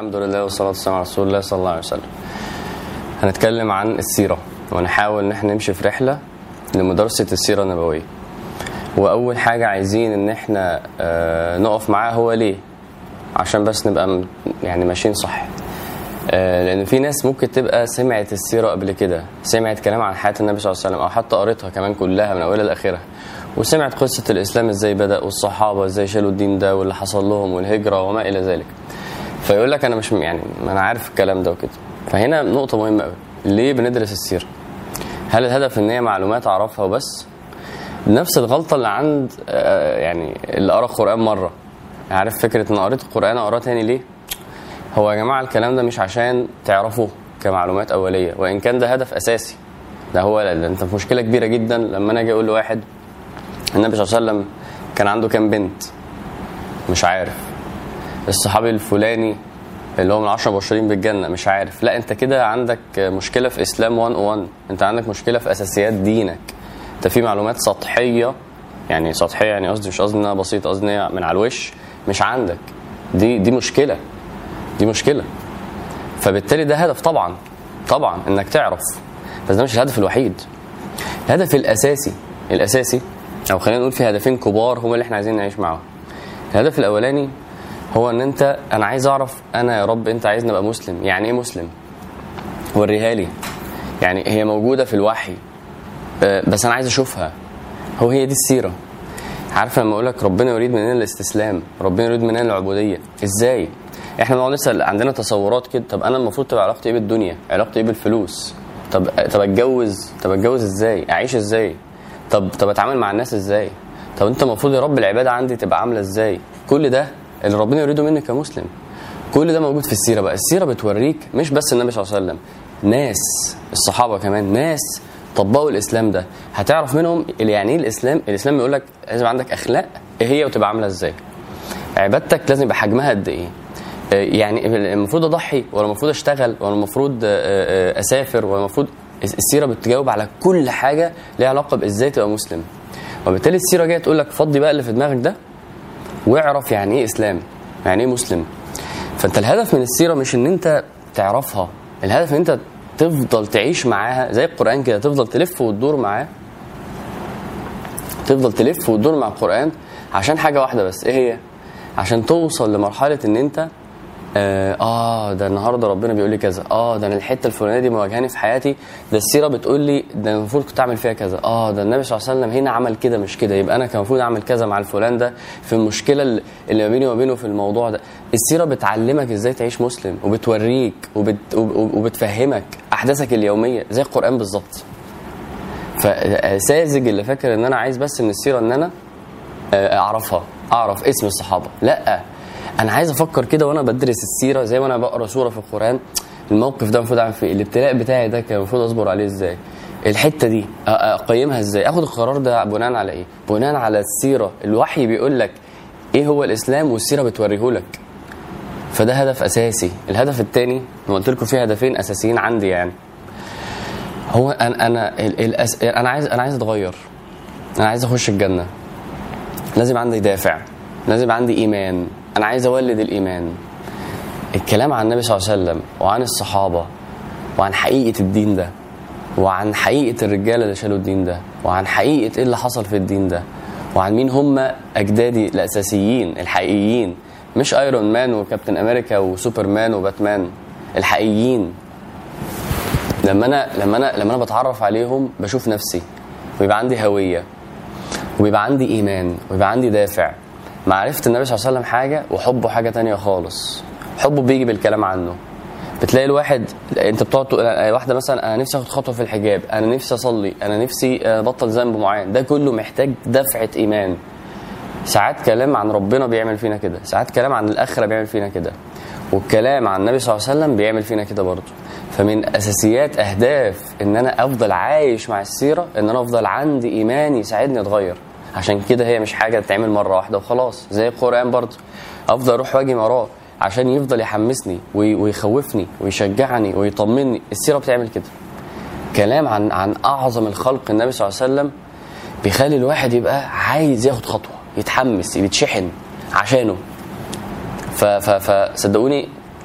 الحمد لله والصلاة والسلام على رسول الله صلى الله عليه وسلم هنتكلم عن السيرة ونحاول ان احنا نمشي في رحلة لمدرسة السيرة النبوية وأول حاجة عايزين ان احنا آه، نقف معاه هو ليه عشان بس نبقى م- يعني ماشيين صح آه، لان في ناس ممكن تبقى سمعت السيره قبل كده سمعت كلام عن حياه النبي صلى الله عليه وسلم او حتى قريتها كمان كلها من اولها لاخرها وسمعت قصه الاسلام ازاي بدا والصحابه ازاي شالوا الدين ده واللي حصل لهم والهجره وما الى ذلك فيقول لك انا مش يعني ما انا عارف الكلام ده وكده فهنا نقطه مهمه قوي ليه بندرس السيره هل الهدف ان هي معلومات اعرفها وبس نفس الغلطه اللي عند آه، يعني اللي قرا القران مره عارف فكره ان قريت القران اقراه تاني ليه هو يا جماعه الكلام ده مش عشان تعرفوه كمعلومات اوليه وان كان ده هدف اساسي ده هو ده انت في مشكله كبيره جدا لما انا اجي اقول لواحد النبي صلى الله عليه وسلم كان عنده كام بنت مش عارف الصحابي الفلاني اللي هو من 10 مبشرين بالجنه مش عارف لا انت كده عندك مشكله في اسلام 101 انت عندك مشكله في اساسيات دينك انت في معلومات سطحيه يعني سطحيه يعني قصدي مش قصدي انها بسيطه قصدي ان هي من على الوش مش عندك دي دي مشكله دي مشكله فبالتالي ده هدف طبعا طبعا انك تعرف بس ده مش الهدف الوحيد الهدف الاساسي الاساسي او خلينا نقول في هدفين كبار هم اللي احنا عايزين نعيش معاهم الهدف الاولاني هو ان انت انا عايز اعرف انا يا رب انت عايزني ابقى مسلم يعني ايه مسلم وريها لي يعني هي موجوده في الوحي آه، بس انا عايز اشوفها هو هي دي السيره عارف لما اقول لك ربنا يريد مننا الاستسلام ربنا يريد مننا العبوديه ازاي احنا بنقعد نسال عندنا تصورات كده طب انا المفروض تبقى علاقتي ايه بالدنيا علاقتي ايه بالفلوس طب طب اتجوز طب اتجوز ازاي اعيش ازاي طب طب اتعامل مع الناس ازاي طب انت المفروض يا رب العباده عندي تبقى عامله ازاي كل ده اللي ربنا يريده منك كمسلم كل ده موجود في السيره بقى السيره بتوريك مش بس النبي صلى الله عليه وسلم ناس الصحابه كمان ناس طبقوا الاسلام ده هتعرف منهم اللي يعني ايه الاسلام الاسلام بيقول لك لازم عندك اخلاق ايه هي وتبقى عامله ازاي عبادتك لازم يبقى حجمها قد ايه آه، يعني المفروض اضحي ولا المفروض اشتغل ولا المفروض آه، آه، اسافر ولا المفروض السيره بتجاوب على كل حاجه ليها علاقه بازاي تبقى مسلم وبالتالي السيره جايه تقول لك فضي بقى اللي في دماغك ده واعرف يعني ايه اسلام يعني ايه مسلم فانت الهدف من السيره مش ان انت تعرفها الهدف ان انت تفضل تعيش معاها زي القران كده تفضل تلف وتدور معاه تفضل تلف وتدور مع القران عشان حاجه واحده بس ايه هي عشان توصل لمرحله ان انت آه, اه ده النهارده ربنا بيقول لي كذا اه ده انا الحته الفلانيه دي مواجهاني في حياتي ده السيره بتقول لي ده المفروض كنت اعمل فيها كذا اه ده النبي صلى الله عليه وسلم هنا عمل كده مش كده يبقى انا كان المفروض اعمل كذا مع الفلان ده في المشكله اللي اللي ما بيني وما بينه في الموضوع ده السيره بتعلمك ازاي تعيش مسلم وبتوريك وبت وب- وبتفهمك احداثك اليوميه زي القران بالظبط فساذج اللي فاكر ان انا عايز بس من السيره ان انا آه، اعرفها اعرف اسم الصحابه لا انا عايز افكر كده وانا بدرس السيره زي ما انا بقرا سوره في القران الموقف ده المفروض اعمل فيه إيه؟ الابتلاء بتاعي ده كان المفروض اصبر عليه ازاي الحته دي أ- اقيمها ازاي اخد القرار ده بناء على ايه بناء على السيره الوحي بيقول لك ايه هو الاسلام والسيره بتوريه لك فده هدف اساسي الهدف الثاني قلت لكم فيه هدفين اساسيين عندي يعني هو انا انا ال- الأس... انا عايز انا عايز اتغير انا عايز اخش الجنه لازم عندي دافع لازم عندي ايمان انا عايز اولد الايمان الكلام عن النبي صلى الله عليه وسلم وعن الصحابه وعن حقيقه الدين ده وعن حقيقه الرجاله اللي شالوا الدين ده وعن حقيقه ايه اللي حصل في الدين ده وعن مين هم اجدادي الاساسيين الحقيقيين مش ايرون مان وكابتن امريكا وسوبرمان وباتمان الحقيقيين لما انا لما انا لما انا بتعرف عليهم بشوف نفسي ويبقى عندي هويه ويبقى عندي ايمان ويبقى عندي دافع معرفه النبي صلى الله عليه وسلم حاجه وحبه حاجه تانية خالص حبه بيجي بالكلام عنه بتلاقي الواحد انت بتقعد تقول واحده مثلا انا نفسي اخد خطوه في الحجاب انا نفسي اصلي انا نفسي ابطل ذنب معين ده كله محتاج دفعه ايمان ساعات كلام عن ربنا بيعمل فينا كده ساعات كلام عن الاخره بيعمل فينا كده والكلام عن النبي صلى الله عليه وسلم بيعمل فينا كده برضه فمن اساسيات اهداف ان انا افضل عايش مع السيره ان انا افضل عندي ايمان يساعدني اتغير عشان كده هي مش حاجه تتعمل مره واحده وخلاص زي القران برضه افضل اروح واجي وراه عشان يفضل يحمسني وي- ويخوفني ويشجعني ويطمني السيره بتعمل كده كلام عن عن اعظم الخلق النبي صلى الله عليه وسلم بيخلي الواحد يبقى عايز ياخد خطوه يتحمس يتشحن عشانه ف- ف- فصدقوني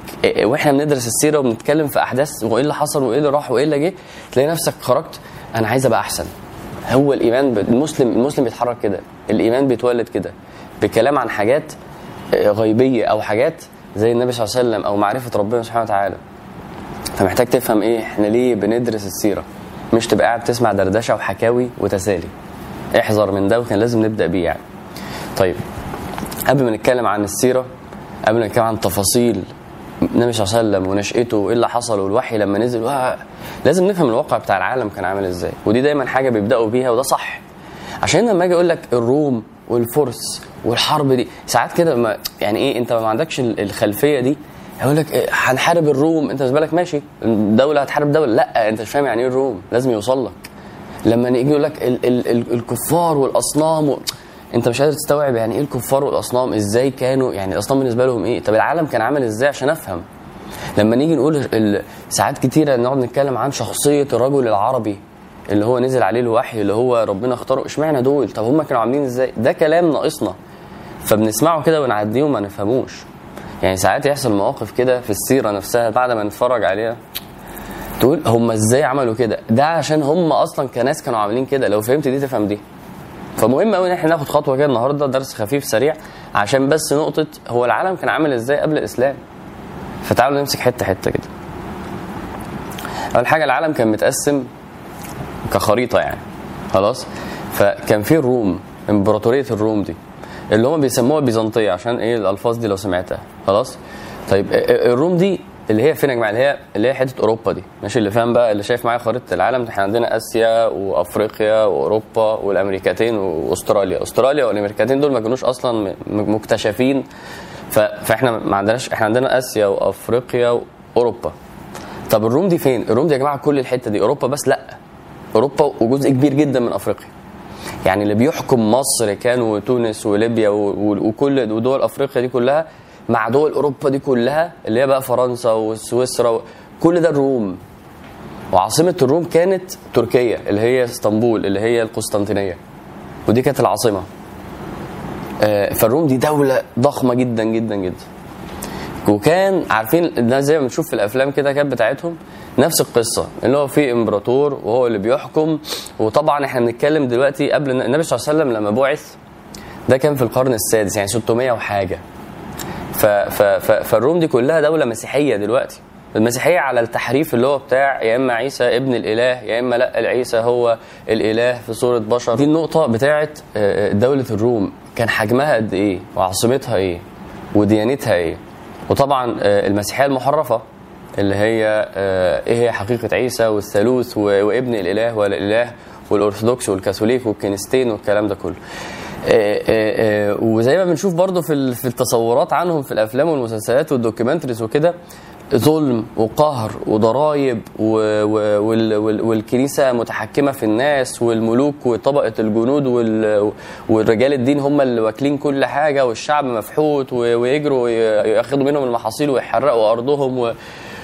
إيه- واحنا بندرس السيره وبنتكلم في احداث وايه اللي حصل وايه اللي راح وايه اللي جه تلاقي نفسك خرجت انا عايز ابقى احسن هو الايمان ب- المسلم المسلم بيتحرك كده الايمان بيتولد كده بكلام عن حاجات آه، غيبيه او حاجات زي النبي صلى الله عليه وسلم او معرفه ربنا سبحانه وتعالى فمحتاج تفهم ايه احنا ليه بندرس السيره مش تبقى قاعد تسمع دردشه وحكاوي وتسالي احذر من ده وكان لازم نبدا بيه يعني طيب قبل ما نتكلم عن السيره قبل ما نتكلم عن تفاصيل النبي صلى الله عليه وسلم ونشأته وايه اللي حصل والوحي لما نزل وها لازم نفهم الواقع بتاع العالم كان عامل ازاي ودي دايما حاجه بيبداوا بيها وده صح عشان لما اجي اقول لك الروم والفرس والحرب دي ساعات كده ما يعني ايه انت ما عندكش ال- الخلفيه دي يقول لك إيه هنحارب الروم انت بالنسبه لك ماشي دوله هتحارب دوله لا انت مش فاهم يعني ايه الروم لازم يوصل لك لما يجي يقول لك ال ال ال الكفار والاصنام و... انت مش قادر تستوعب يعني ايه الكفار والاصنام ازاي كانوا يعني الاصنام بالنسبه لهم ايه طب العالم كان عامل ازاي عشان افهم لما نيجي نقول ال- ساعات كتيره نقعد نتكلم عن شخصيه الرجل العربي اللي هو نزل عليه الوحي اللي هو ربنا اختاره اشمعنى دول طب هم كانوا عاملين ازاي ده كلام ناقصنا فبنسمعه كده ونعديه وما نفهموش يعني ساعات يحصل مواقف كده في السيره نفسها بعد ما نتفرج عليها تقول هم ازاي عملوا كده ده عشان هم اصلا كناس كانوا عاملين كده لو فهمت دي تفهم دي فمهم قوي ان احنا ناخد خطوه كده النهارده درس خفيف سريع عشان بس نقطه هو العالم كان عامل ازاي قبل الاسلام فتعالوا نمسك حته حته كده اول حاجه العالم كان متقسم كخريطه يعني خلاص فكان في الروم امبراطوريه الروم دي اللي هم بيسموها بيزنطيه عشان ايه الالفاظ دي لو سمعتها خلاص طيب ا- ا- الروم دي اللي هي فين يا جماعه اللي هي اللي هي حته اوروبا دي ماشي اللي فاهم بقى اللي شايف معايا خريطه العالم احنا عندنا اسيا وافريقيا واوروبا والامريكتين واستراليا استراليا والامريكتين دول ما كانوش اصلا م- م- مكتشفين ف- فاحنا ما عندناش احنا عندنا اسيا وافريقيا واوروبا طب الروم دي فين الروم دي يا جماعه كل الحته دي اوروبا بس لا اوروبا وجزء كبير جدا من افريقيا يعني اللي بيحكم مصر كان وتونس وليبيا و- و- وكل ودول افريقيا دي كلها مع دول اوروبا دي كلها اللي هي بقى فرنسا وسويسرا و- كل ده الروم وعاصمه الروم كانت تركيا اللي هي اسطنبول اللي هي القسطنطينيه ودي كانت العاصمه آه، فالروم دي دوله ضخمه جدا جدا جدا وكان عارفين ده زي ما بنشوف في الافلام كده كانت بتاعتهم نفس القصه اللي هو في امبراطور وهو اللي بيحكم وطبعا احنا بنتكلم دلوقتي قبل النبي صلى الله عليه وسلم لما بعث ده كان في القرن السادس يعني 600 وحاجه ف ف ف فالروم دي كلها دوله مسيحيه دلوقتي المسيحيه على التحريف اللي هو بتاع يا اما عيسى ابن الاله يا اما لا العيسى هو الاله في صوره بشر دي النقطه بتاعت آه، دوله الروم كان حجمها قد ايه وعاصمتها ايه وديانتها ايه وطبعا آه، المسيحيه المحرفه اللي هي آه، ايه هي حقيقه عيسى والثالوث و- وابن الاله والاله والارثوذكس والكاثوليك والكنيستين والكلام ده كله آه، آه، آه، وزي ما بنشوف برضو في ال- في التصورات عنهم في الافلام والمسلسلات والدوكيومنتريز وكده ظلم وقهر وضرايب و- و- وال- وال- والكنيسه متحكمه في الناس والملوك وطبقه الجنود وال- والرجال الدين هم اللي واكلين كل حاجه والشعب مفحوت و- ويجروا ي- ياخدوا منهم المحاصيل ويحرقوا ارضهم و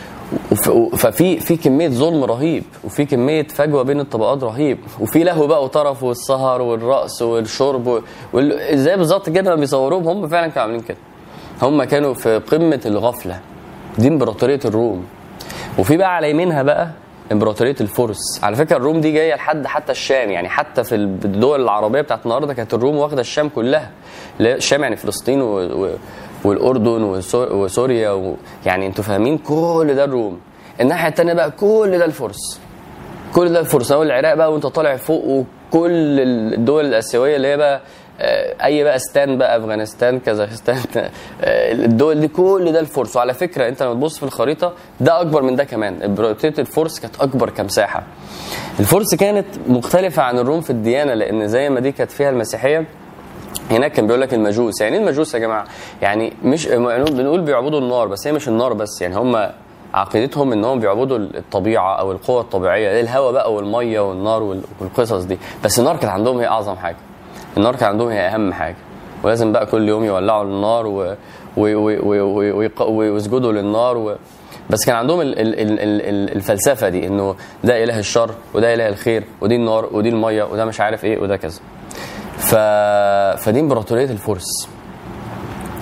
وف- ففي في كميه ظلم رهيب وفي كميه فجوه بين الطبقات رهيب وفي لهو بقى وطرف والسهر والرقص والشرب و- وال- ازاي بالظبط كده ما بيصوروهم هم فعلا كانوا عاملين كده هم كانوا في قمه الغفله دي امبراطوريه الروم وفي بقى على يمينها بقى امبراطوريه الفرس على فكره الروم دي جايه لحد حتى الشام يعني حتى في الدول العربيه بتاعت النهارده كانت الروم واخده الشام كلها اللي هي الشام يعني فلسطين و... و... والاردن وسو- وسوريا و... يعني انتوا فاهمين كل ده الروم الناحيه الثانيه بقى كل ده الفرس كل ده الفرس اول العراق بقى وانت طالع فوق وكل الدول الاسيويه اللي هي بقى آه، اي بقى ستان بقى افغانستان كازاخستان آه، الدول دي كل ده الفرس وعلى فكره انت لما تبص في الخريطه ده اكبر من ده كمان امبراطوريه الفرس كانت اكبر كمساحه الفرس كانت مختلفه عن الروم في الديانه لان زي ما دي كانت فيها المسيحيه هناك كان بيقول لك المجوس يعني ايه المجوس يا جماعه يعني مش يعني بنقول بيعبدوا النار بس هي مش النار بس يعني هم عقيدتهم ان هم بيعبدوا الطبيعه او القوى الطبيعيه الهواء بقى والميه والنار وال- والقصص دي بس النار كانت عندهم هي اعظم حاجه النار كانت عندهم هي اهم حاجه ولازم بقى كل يوم يولعوا النار و... و... و... و... ويق- ويسجدوا للنار و... بس كان عندهم ال... ال... ال... ال- الفلسفه دي انه ده اله الشر وده اله الخير ودي النار ودي الميه وده مش عارف ايه وده كذا ف... فدي امبراطوريه الفرس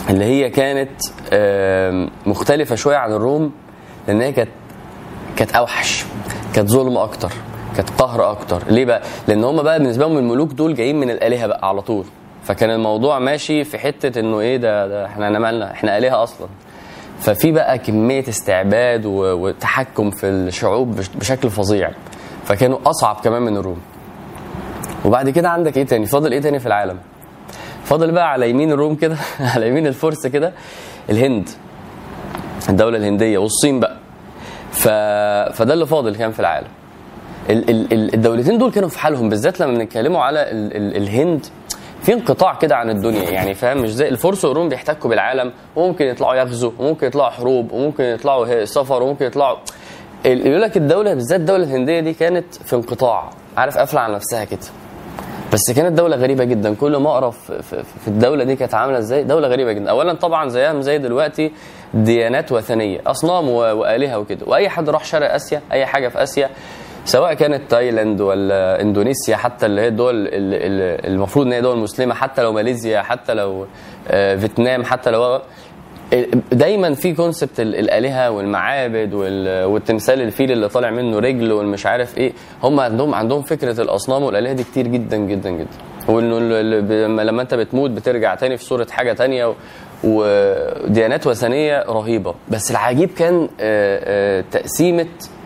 اللي هي كانت آم، مختلفه شويه عن الروم لان هي كانت كانت اوحش كانت ظلم اكتر كانت قهر اكتر ليه بقى لان هم بقى بالنسبه لهم الملوك دول جايين من الالهه بقى على طول فكان الموضوع ماشي في حته انه ايه ده, ده احنا أنا مالنا احنا الهه اصلا ففي بقى كميه استعباد و- وتحكم في الشعوب بش- بشكل فظيع فكانوا اصعب كمان من الروم وبعد كده عندك ايه تاني فاضل ايه تاني في العالم فاضل بقى على يمين الروم كده على يمين الفرس كده الهند الدوله الهنديه والصين بقى ف... فده اللي فاضل كان في العالم ال... ال... ال- الدولتين دول كانوا في حالهم بالذات لما بنتكلموا على ال... ال... الهند في انقطاع كده عن الدنيا يعني فاهم مش زي الفرس والروم بيحتكوا بالعالم وممكن يطلعوا يغزوا وممكن يطلعوا حروب وممكن يطلعوا هي- سفر وممكن يطلعوا ال- يقول لك الدوله بالذات الدوله الهنديه دي كانت في انقطاع عارف قافله على نفسها كده بس كانت دوله غريبه جدا كل ما اقرا في, في, في الدوله دي كانت عامله ازاي دوله غريبه جدا اولا طبعا زيها زي دلوقتي ديانات وثنيه اصنام و- والهه وكده واي حد راح شرق اسيا اي حاجه في اسيا سواء كانت تايلاند ولا اندونيسيا حتى اللي هي الدول ال- ال- المفروض ان هي دول مسلمه حتى لو ماليزيا حتى لو آه، فيتنام حتى لو دايما في كونسبت ال- الالهه والمعابد وال- والتمثال الفيل اللي طالع منه رجل والمش عارف ايه هم عندهم عندهم فكره الاصنام والالهه دي كتير جدا جدا جدا وانه ال- ال- ب- لما- لما انت بتموت بترجع تاني في صوره حاجه تانية و- وديانات وثنيه رهيبه بس العجيب كان آه، آه، تقسيمه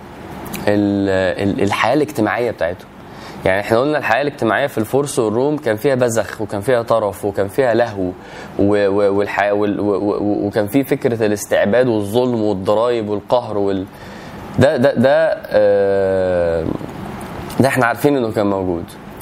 ال- ال- الحياه الاجتماعيه بتاعتهم يعني احنا قلنا الحياه الاجتماعيه في الفرس والروم كان فيها بذخ وكان فيها طرف وكان فيها لهو و- و- والحياه وال- و- و- وكان في فكره الاستعباد والظلم والضرائب والقهر وال ده ده ده آه، ده احنا عارفين انه كان موجود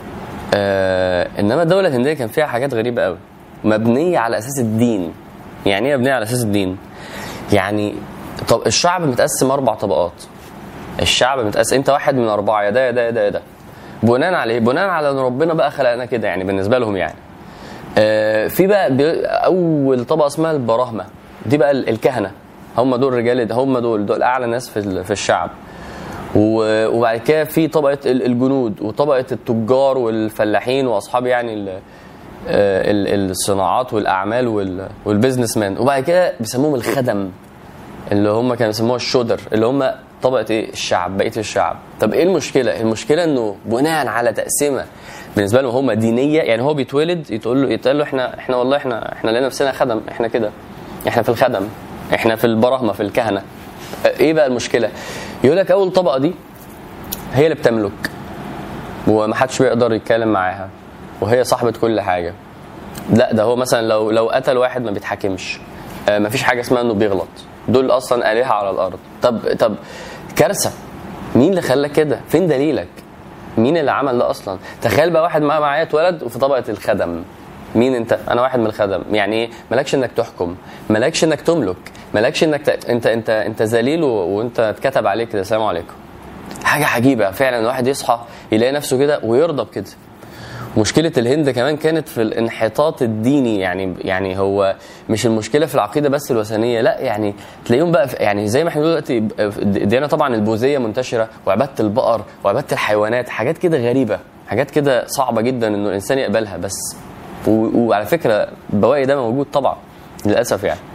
آه انما الدوله الهنديه كان فيها حاجات غريبه قوي مبنيه على اساس الدين يعني ايه مبنيه على اساس الدين يعني طب الشعب متقسم اربع طبقات الشعب متقسم انت واحد من اربعه يا ده يا ده يا ده يا ده بناء على ايه؟ بناء على ان ربنا بقى خلقنا كده يعني بالنسبه لهم يعني. آه في بقى بي- اول طبقه اسمها البراهمه دي بقى ال- الكهنه هم دول رجال هم دول دول اعلى ناس في ال- في الشعب. و- وبعد كده في طبقه ال- الجنود وطبقه التجار والفلاحين واصحاب يعني ال- آه، ال- الصناعات والاعمال وال- والبيزنس مان وبعد كده بيسموهم الخدم اللي هم كانوا بيسموها الشودر اللي هم طبقه ايه الشعب بقيه الشعب طب ايه المشكله المشكله انه بناء على تقسيمه بالنسبه لهم هم دينيه يعني هو بيتولد يتقول له يتقال له احنا احنا والله احنا احنا لقينا نفسنا خدم احنا كده احنا في الخدم احنا في البراهمه في الكهنه ايه بقى المشكله يقول لك اول طبقه دي هي اللي بتملك ومحدش بيقدر يتكلم معاها وهي صاحبه كل حاجه لا ده هو مثلا لو لو قتل واحد ما بيتحاكمش آه مفيش حاجه اسمها انه بيغلط دول اصلا الهه على الارض طب طب كارثه مين اللي خلاك كده فين دليلك مين اللي عمل ده اصلا تخيل بقى واحد معاه معايا اتولد وفي طبقه الخدم مين انت انا واحد من الخدم يعني ايه مالكش انك تحكم مالكش انك تملك مالكش انك ت... انت انت انت ذليل و... وانت اتكتب عليك كده السلام عليكم حاجه عجيبه فعلا الواحد يصحى يلاقي نفسه كده ويرضى بكده مشكلة الهند كمان كانت في الانحطاط الديني يعني يعني هو مش المشكلة في العقيدة بس الوثنية لا يعني تلاقيهم بقى في- يعني زي ما احنا دلوقتي الديانة طبعا البوذية منتشرة وعبادة البقر وعبادة الحيوانات حاجات كده غريبة حاجات كده صعبة جدا انه الانسان يقبلها بس و- وعلى فكرة بواقي ده موجود طبعا للأسف يعني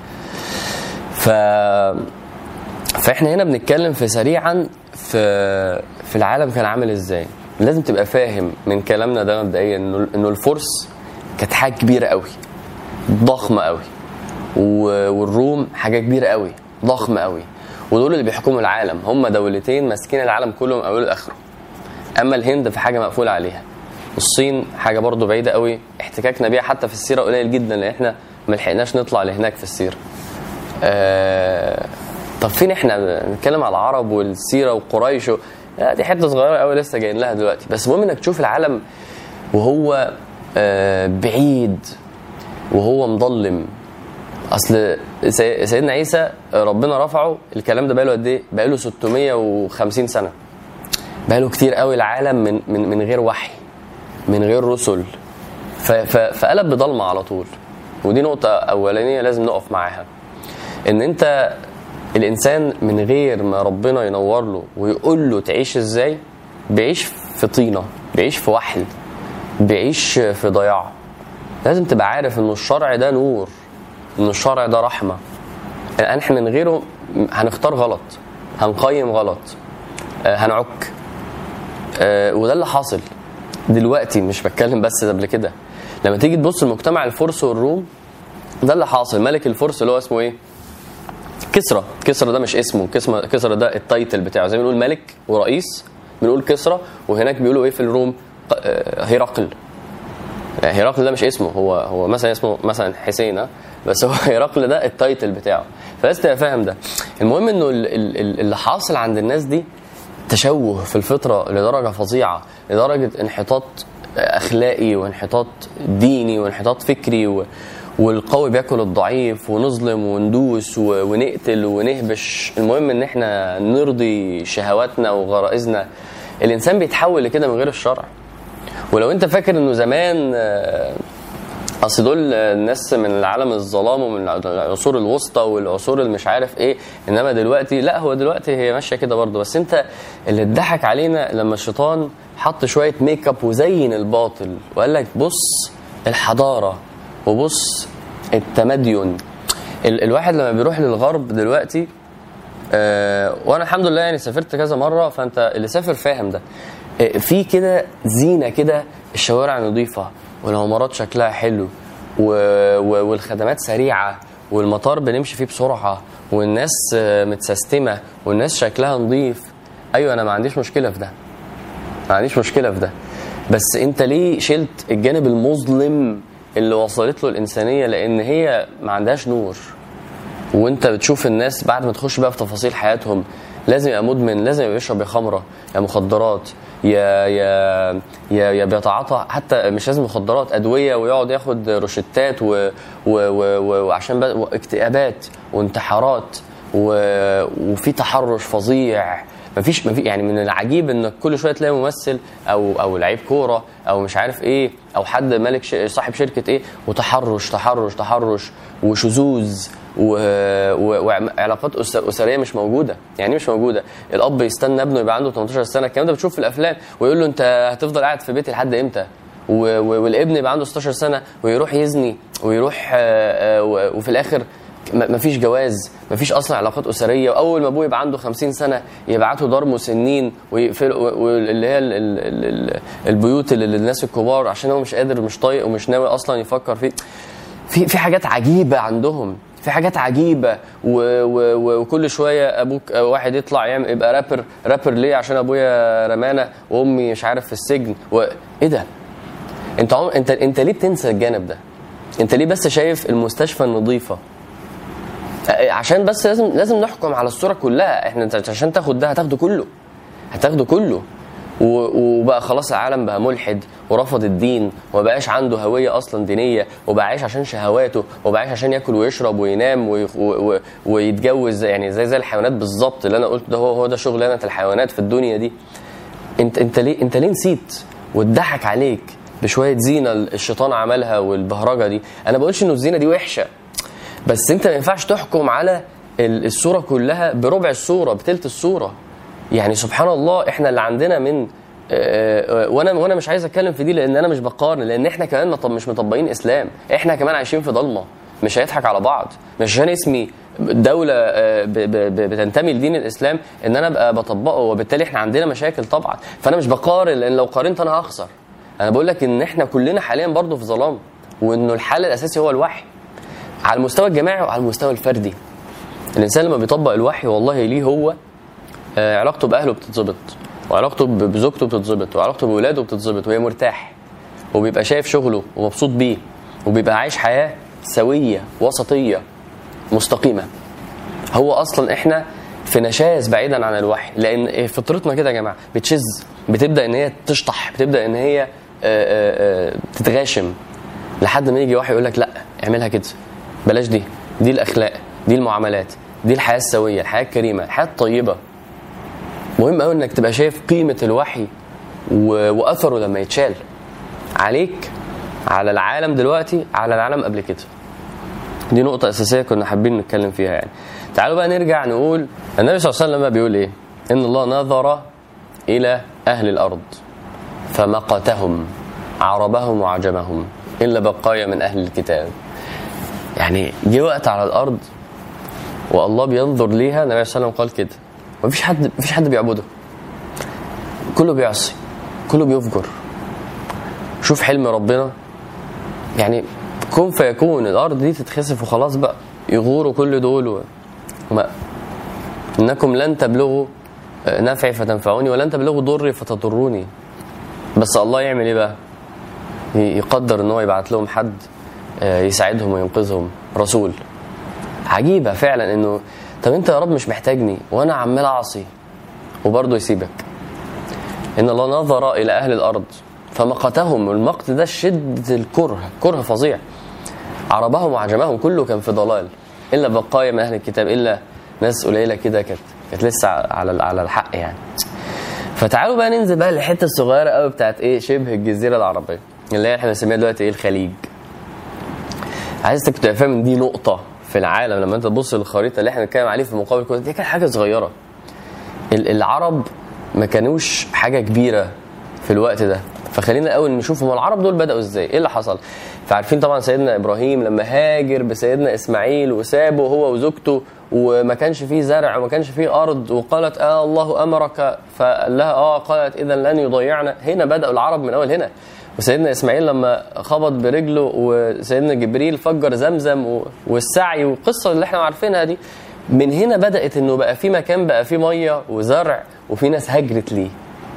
ف فاحنا هنا بنتكلم في سريعا في في العالم كان عامل ازاي لازم تبقى فاهم من كلامنا ده مبدئيا انه انه الفرس كانت حاجه كبيره قوي ضخمه قوي و- والروم حاجه كبيره قوي ضخمه قوي ودول اللي بيحكموا العالم هم دولتين ماسكين العالم كله من اوله لاخره اما الهند في حاجه مقفول عليها الصين حاجه برضو بعيده قوي احتكاكنا بيها حتى في السيره قليل جدا لان احنا ما لحقناش نطلع لهناك في السيره آه طب فين احنا بنتكلم على العرب والسيره وقريش و... لا دي حته صغيره قوي لسه جايين لها دلوقتي بس المهم انك تشوف العالم وهو آه بعيد وهو مظلم اصل سي- سيدنا عيسى ربنا رفعه الكلام ده بقاله قد ايه؟ بقاله 650 سنه بقاله كتير قوي العالم من من من غير وحي من غير رسل ف- ف- فقلب بضلمه على طول ودي نقطه اولانيه لازم نقف معاها ان انت الانسان من غير ما ربنا ينور له ويقول له تعيش ازاي بيعيش في طينه بيعيش في وحل بيعيش في ضياع لازم تبقى عارف ان الشرع ده نور ان الشرع ده رحمه يعني احنا من غيره هنختار غلط هنقيم غلط آه، هنعك آه، وده اللي حاصل دلوقتي مش بتكلم بس قبل كده لما تيجي تبص لمجتمع الفرس والروم ده اللي حاصل ملك الفرس اللي هو اسمه ايه كسرى كسرى ده مش اسمه كسرى كسرى ده التايتل بتاعه زي ما بنقول ملك ورئيس بنقول كسرى وهناك بيقولوا ايه في الروم آه، هرقل يعني هرقل ده مش اسمه هو هو مثلا اسمه مثلا حسين ها؟ بس هو هرقل ده التايتل بتاعه فلازم تبقى فاهم ده المهم انه ال- ال- ال- اللي حاصل عند الناس دي تشوه في الفطره لدرجه فظيعه لدرجه انحطاط اخلاقي وانحطاط ديني وانحطاط فكري و والقوي بياكل الضعيف ونظلم وندوس و- ونقتل ونهبش المهم ان احنا نرضي شهواتنا وغرائزنا الانسان بيتحول لكده من غير الشرع ولو انت فاكر انه زمان آه، اصل دول الناس من العالم الظلام ومن العصور الوسطى والعصور اللي مش عارف ايه انما دلوقتي لا هو دلوقتي هي ماشيه كده برضه بس انت اللي اتضحك علينا لما الشيطان حط شويه ميك اب وزين الباطل وقال لك بص الحضاره وبص التمدين ال- الواحد لما بيروح للغرب دلوقتي آه، وانا الحمد لله يعني سافرت كذا مره فانت اللي سافر فاهم ده آه، في كده زينه كده الشوارع نظيفه والعمارات شكلها حلو و... و... والخدمات سريعه والمطار بنمشي فيه بسرعه والناس آه، متسيستمه والناس شكلها نظيف ايوه انا ما عنديش مشكله في ده ما عنديش مشكله في ده بس انت ليه شلت الجانب المظلم اللي وصلت له الانسانيه لان هي ما عندهاش نور وانت بتشوف الناس بعد ما تخش بقى في تفاصيل حياتهم لازم يبقى مدمن لازم يبقى بيشرب يا خمره يا مخدرات يا يا يا, يا بيتعاطى حتى مش لازم مخدرات ادويه ويقعد ياخد روشتات و و و و وعشان بقى اكتئابات وانتحارات و وفي تحرش فظيع مفيش مفي يعني من العجيب انك كل شويه تلاقي ممثل او او لعيب كوره او مش عارف ايه او حد مالك ش... صاحب شركه ايه وتحرش تحرش تحرش وشذوذ و... و... وعلاقات أس... اسريه مش موجوده يعني إيه مش موجوده الاب يستنى ابنه يبقى عنده 18 سنه الكلام ده بتشوف في الافلام ويقول له انت هتفضل قاعد في بيتي لحد امتى و... و... والابن يبقى عنده 16 سنه ويروح يزني ويروح آه، آه، و- وفي الاخر م- مفيش جواز مفيش اصلا علاقات اسريه واول ما ابوه يبقى عنده 50 سنه يبعتوا دار مسنين ويقفلوا و- واللي هي ال- ال- ال- ال- البيوت اللي للناس الكبار عشان هو مش قادر مش طايق ومش ناوي اصلا يفكر فيه في في حاجات عجيبه عندهم في حاجات عجيبه و و و وكل شويه ابوك واحد يطلع يعمل يبقى رابر رابر ليه عشان ابويا رمانه وامي مش عارف في السجن و... ايه ده انت عم... انت انت ليه بتنسى الجانب ده انت ليه بس شايف المستشفى النظيفه عشان بس لازم لازم نحكم على الصوره كلها احنا انت عشان تاخد ده هتاخده كله هتاخده كله و- وبقى خلاص العالم بقى ملحد ورفض الدين وما بقاش عنده هويه اصلا دينيه وبقى عايش عشان شهواته وبقى عايش عشان ياكل ويشرب وينام وي- و- و- ويتجوز يعني زي زي الحيوانات بالظبط اللي انا قلت ده هو هو ده شغلانه الحيوانات في الدنيا دي انت انت ليه انت ليه نسيت واتضحك عليك بشويه زينه الشيطان عملها والبهرجه دي انا بقولش انه الزينه دي وحشه بس انت ما ينفعش تحكم على ال- الصوره كلها بربع الصوره بتلت الصوره يعني سبحان الله احنا اللي عندنا من آه، آه، وانا وانا مش عايز اتكلم في دي لان انا مش بقارن لان احنا كمان مط- مش مطبقين اسلام احنا كمان عايشين في ضلمه مش هيضحك على بعض مش عشان اسمي دوله آه، ب- ب- ب- بتنتمي لدين الاسلام ان انا ابقى بطبقه وبالتالي احنا عندنا مشاكل طبعا فانا مش بقارن لان لو قارنت انا هخسر انا بقول لك ان احنا كلنا حاليا برضه في ظلام وانه الحل الاساسي هو الوحي على المستوى الجماعي وعلى المستوى الفردي الانسان لما بيطبق الوحي والله ليه هو آه، علاقته باهله بتتظبط وعلاقته ب- بزوجته بتتظبط وعلاقته بولاده بتتظبط وهي مرتاح وبيبقى شايف شغله ومبسوط بيه وبيبقى عايش حياه سويه وسطيه مستقيمه هو اصلا احنا في نشاز بعيدا عن الوحي لان فطرتنا كده يا جماعه بتشز بتبدا ان هي تشطح بتبدا ان هي آه، آه، آه، تتغاشم لحد ما يجي وحي يقول لك لا اعملها كده بلاش دي دي الاخلاق دي المعاملات دي الحياه السويه الحياه الكريمه الحياه الطيبه مهم قوي انك تبقى شايف قيمه الوحي و... واثره لما يتشال عليك على العالم دلوقتي على العالم قبل كده دي نقطة أساسية كنا حابين نتكلم فيها يعني. تعالوا بقى نرجع نقول النبي صلى الله عليه وسلم بيقول إيه؟ إن الله نظر إلى أهل الأرض فمقتهم عربهم وعجمهم إلا بقايا من أهل الكتاب. يعني جه وقت على الارض والله بينظر ليها النبي صلى الله عليه وسلم قال كده مفيش حد مفيش حد بيعبده كله بيعصي كله بيفجر شوف حلم ربنا يعني كن فيكون الارض دي تتخسف وخلاص بقى يغوروا كل دول و... وما انكم لن تبلغوا آه، نفعي فتنفعوني ولن تبلغوا ضري فتضروني بس الله يعمل ايه بقى ي- يقدر ان هو يبعت لهم حد آه، يساعدهم وينقذهم رسول عجيبه فعلا انه طب انت يا رب مش محتاجني وانا عمال اعصي وبرضه يسيبك ان الله نظر الى اهل الارض فمقتهم المقت ده شده الكره كره فظيع عربهم وعجمهم كله كان في ضلال الا بقايا من اهل الكتاب الا ناس قليله كده كانت كانت لسه على على الحق يعني فتعالوا بقى ننزل بقى للحته الصغيره قوي بتاعت ايه شبه الجزيره العربيه اللي هي احنا بنسميها دلوقتي ايه الخليج عايزك تبقى فاهم ان دي نقطه في العالم لما انت تبص للخريطه اللي احنا بنتكلم عليه في مقابل كل دي كانت حاجه صغيره ال- العرب ما كانوش حاجه كبيره في الوقت ده فخلينا الاول نشوف هم العرب دول بداوا ازاي ايه اللي حصل فعارفين طبعا سيدنا ابراهيم لما هاجر بسيدنا اسماعيل وسابه هو وزوجته وما كانش فيه زرع وما كانش فيه ارض وقالت اه الله امرك فقال لها اه قالت اذا لن يضيعنا هنا بداوا العرب من اول هنا وسيدنا اسماعيل لما خبط برجله وسيدنا جبريل فجر زمزم و- والسعي والقصه اللي احنا عارفينها دي من هنا بدات انه بقى في مكان بقى فيه ميه وزرع وفي ناس هجرت ليه